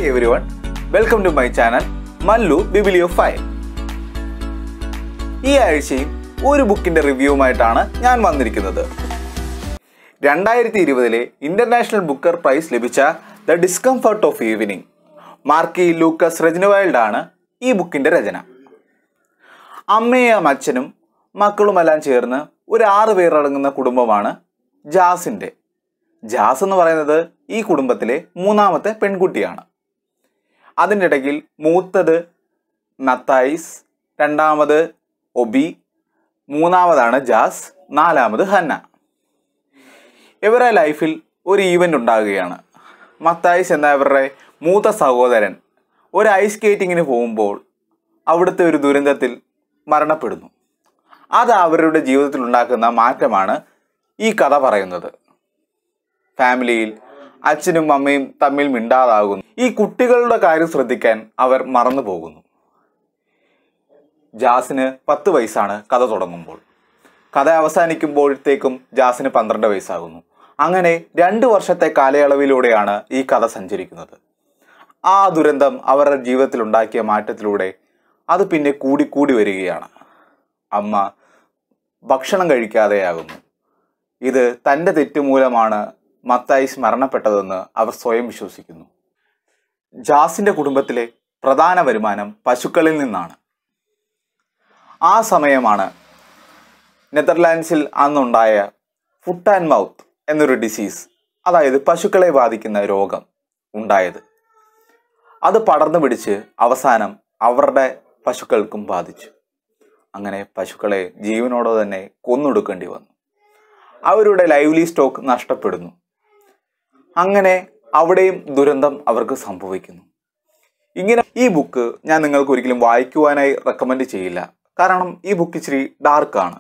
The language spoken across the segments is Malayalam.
every everyone welcome to my channel Mallu bibliophile ഈ ആഴ്ചയും ഒരു ബുക്കിന്റെ റിവ്യൂവുമായിട്ടാണ് ഞാൻ വന്നിരിക്കുന്നത് രണ്ടായിരത്തി ഇരുപതിലെ ഇന്റർനാഷണൽ ബുക്കർ പ്രൈസ് ലഭിച്ച the discomfort of evening Marieke Lucas Rijneveld ആണ് ഈ ബുക്കിന്റെ രചന അമ്മയും അച്ഛനും മക്കളുമെല്ലാം ചേർന്ന് ഒരു ആറ് പേരടങ്ങുന്ന കുടുംബമാണ് ജാസിൻ്റെ ജാസ് എന്ന് പറയുന്നത് ഈ കുടുംബത്തിലെ മൂന്നാമത്തെ പെൺകുട്ടിയാണ് അതിൻ്റെ ഇടയ്ക്കിൽ മൂത്തത് മത്തായിസ് രണ്ടാമത് ഒബി മൂന്നാമതാണ് ജാസ് നാലാമത് ഹന്ന ഇവരുടെ ലൈഫിൽ ഒരു ഈവൻ്റ് ഉണ്ടാകുകയാണ് മത്തായിസ് എന്ന ഇവരുടെ മൂത്ത സഹോദരൻ ഒരു ഐസ് സ്കേറ്റിങ്ങിന് പോകുമ്പോൾ അവിടുത്തെ ഒരു ദുരന്തത്തിൽ മരണപ്പെടുന്നു അത് അവരുടെ ജീവിതത്തിൽ ഉണ്ടാക്കുന്ന മാറ്റമാണ് ഈ കഥ പറയുന്നത് ഫാമിലിയിൽ അച്ഛനും അമ്മയും തമ്മിൽ മിണ്ടാതാകുന്നു ഈ കുട്ടികളുടെ കാര്യം ശ്രദ്ധിക്കാൻ അവർ മറന്നു പോകുന്നു ജാസിന് പത്ത് വയസ്സാണ് കഥ തുടങ്ങുമ്പോൾ കഥ അവസാനിക്കുമ്പോഴത്തേക്കും ജാസിന് പന്ത്രണ്ട് വയസ്സാകുന്നു അങ്ങനെ രണ്ട് വർഷത്തെ കാലയളവിലൂടെയാണ് ഈ കഥ സഞ്ചരിക്കുന്നത് ആ ദുരന്തം അവരുടെ ജീവിതത്തിൽ ഉണ്ടാക്കിയ മാറ്റത്തിലൂടെ അത് പിന്നെ കൂടിക്കൂടി വരികയാണ് അമ്മ ഭക്ഷണം കഴിക്കാതെയാകുന്നു ഇത് തൻ്റെ തെറ്റുമൂലമാണ് മത്തായിസ് മരണപ്പെട്ടതെന്ന് അവർ സ്വയം വിശ്വസിക്കുന്നു ജാസിന്റെ കുടുംബത്തിലെ പ്രധാന വരുമാനം പശുക്കളിൽ നിന്നാണ് ആ സമയമാണ് നെതർലാൻഡ്സിൽ അന്നുണ്ടായ ഫുട്ട് ആൻഡ് മൗത്ത് എന്നൊരു ഡിസീസ് അതായത് പശുക്കളെ ബാധിക്കുന്ന രോഗം ഉണ്ടായത് അത് പടർന്നു പിടിച്ച് അവസാനം അവരുടെ പശുക്കൾക്കും ബാധിച്ചു അങ്ങനെ പശുക്കളെ ജീവനോടെ തന്നെ കൊന്നൊടുക്കേണ്ടി വന്നു അവരുടെ ലൈവ്ലി സ്റ്റോക്ക് നഷ്ടപ്പെടുന്നു അങ്ങനെ അവിടെയും ദുരന്തം അവർക്ക് സംഭവിക്കുന്നു ഇങ്ങനെ ഈ ബുക്ക് ഞാൻ നിങ്ങൾക്ക് ഒരിക്കലും വായിക്കുവാനായി റെക്കമെൻഡ് ചെയ്യില്ല കാരണം ഈ ബുക്ക് ഇച്ചിരി ഡാർക്കാണ്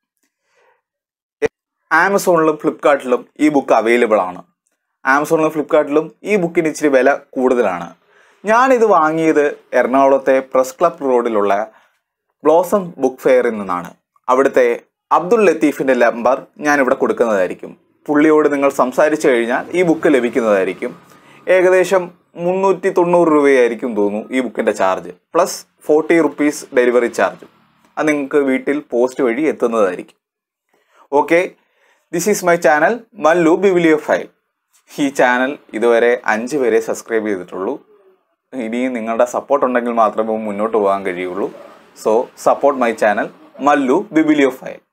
ആമസോണിലും ഫ്ലിപ്കാർട്ടിലും ഈ ബുക്ക് അവൈലബിൾ ആണ് ആമസോണിലും ഫ്ലിപ്കാർട്ടിലും ഈ ബുക്കിന് ഇച്ചിരി വില കൂടുതലാണ് ഞാനിത് വാങ്ങിയത് എറണാകുളത്തെ പ്രസ് ക്ലബ് റോഡിലുള്ള ബ്ലോസം ബുക്ക് ഫെയറിൽ നിന്നാണ് അവിടുത്തെ അബ്ദുൾ ലത്തീഫിൻ്റെ നമ്പർ ഞാനിവിടെ കൊടുക്കുന്നതായിരിക്കും പുള്ളിയോട് നിങ്ങൾ സംസാരിച്ചു കഴിഞ്ഞാൽ ഈ ബുക്ക് ലഭിക്കുന്നതായിരിക്കും ഏകദേശം മുന്നൂറ്റി തൊണ്ണൂറ് രൂപയായിരിക്കും തോന്നുന്നു ഈ ബുക്കിൻ്റെ charge plus forty rupees delivery charge അത് നിങ്ങൾക്ക് വീട്ടിൽ പോസ്റ്റ് വഴി എത്തുന്നതായിരിക്കും okay this is my channel Mallu bibliophile ഈ ചാനൽ ഇതുവരെ അഞ്ച് പേരെ സബ്സ്ക്രൈബ് ചെയ്തിട്ടുള്ളൂ ഇനിയും നിങ്ങളുടെ സപ്പോർട്ട് ഉണ്ടെങ്കിൽ മാത്രമേ മുന്നോട്ട് പോകാൻ കഴിയുള്ളൂ so support my channel Mallu ബിബിലിയോ file